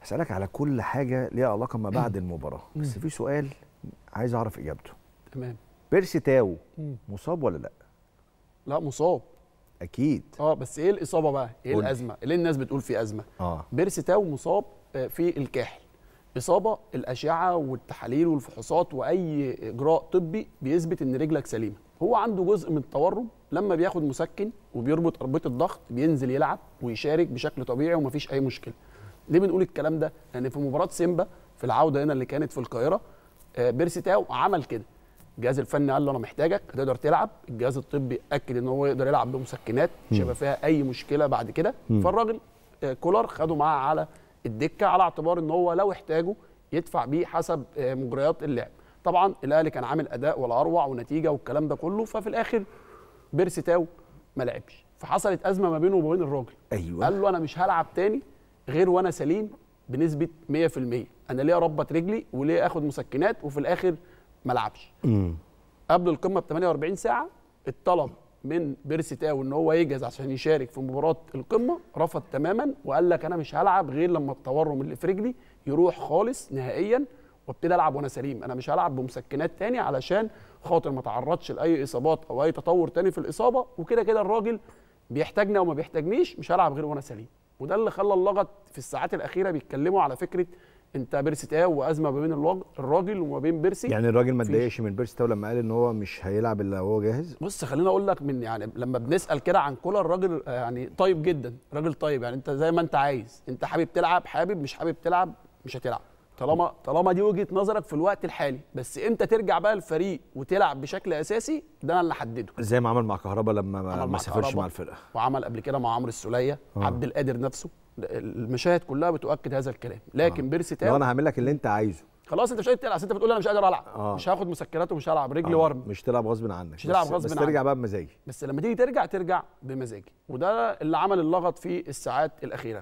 هسالك على كل حاجه ليها علاقه ما بعد المباراه بس في سؤال عايز اعرف اجابته تمام بيرسي تاو مم. مصاب ولا لا لا مصاب اكيد اه بس ايه الاصابه بقى ايه قول لي. الازمه ليه الناس بتقول في ازمه اه بيرسي تاو مصاب آه، في الكاحل اصابه الاشعه والتحاليل والفحوصات واي اجراء طبي بيثبت ان رجلك سليمه هو عنده جزء من التورم لما بياخد مسكن وبيربط اربطه الضغط بينزل يلعب ويشارك بشكل طبيعي ومفيش اي مشكله ليه بنقول الكلام ده لان في مباراه سيمبا في العوده هنا اللي كانت في القاهره آه، بيرسي تاو عمل كده الجهاز الفني قال له انا محتاجك هتقدر تلعب الجهاز الطبي اكد ان هو يقدر يلعب بمسكنات مش هيبقى فيها اي مشكله بعد كده فالراجل آه، كولر خده معاه على الدكه على اعتبار ان هو لو احتاجه يدفع بيه حسب آه، مجريات اللعب طبعا الاهلي كان عامل اداء ولا اروع ونتيجه والكلام ده كله ففي الاخر بيرسي تاو ما لعبش فحصلت ازمه ما بينه وما بين الراجل ايوه قال له انا مش هلعب تاني غير وانا سليم بنسبه 100% انا ليه اربط رجلي وليه اخد مسكنات وفي الاخر ما العبش امم قبل القمه ب 48 ساعه الطلب من بيرسي تاو ان هو يجهز عشان يشارك في مباراه القمه رفض تماما وقال لك انا مش هلعب غير لما التورم اللي في رجلي يروح خالص نهائيا وابتدي العب وانا سليم انا مش هلعب بمسكنات تاني علشان خاطر ما اتعرضش لاي اصابات او اي تطور تاني في الاصابه وكده كده الراجل بيحتاجني او ما بيحتاجنيش مش هلعب غير وانا سليم وده اللي خلى اللغط في الساعات الاخيره بيتكلموا على فكره انت بيرسي تاو وازمه ما بين الوج- الراجل وما بين بيرسي يعني الراجل ما مفيش. اتضايقش من بيرسي تاو لما قال ان هو مش هيلعب الا وهو جاهز بص خليني اقول لك من يعني لما بنسال كده عن كولر الراجل آه، يعني طيب جدا راجل طيب يعني انت زي ما انت عايز انت حابب تلعب حابب مش حابب تلعب مش هتلعب طالما طالما دي وجهه نظرك في الوقت الحالي بس امتى ترجع بقى الفريق وتلعب بشكل اساسي ده انا اللي احدده زي ما عمل مع كهربا لما ما, عمل ما مع سافرش كهربا. مع الفرقه وعمل قبل كده مع عمرو السوليه آه. عبد القادر نفسه المشاهد كلها بتؤكد هذا الكلام لكن بيرسي لو تاو انا هعمل لك اللي انت عايزه خلاص انت مش قادر تلعب أصل انت بتقول انا مش قادر العب آه. مش هاخد مسكنات ومش هلعب رجلي آه، ورم مش تلعب غصب عنك مش تلعب بس- غصب بس عنك. ترجع بقى بمزاجي بس لما تيجي ترجع ترجع بمزاجي وده اللي عمل اللغط في الساعات الاخيره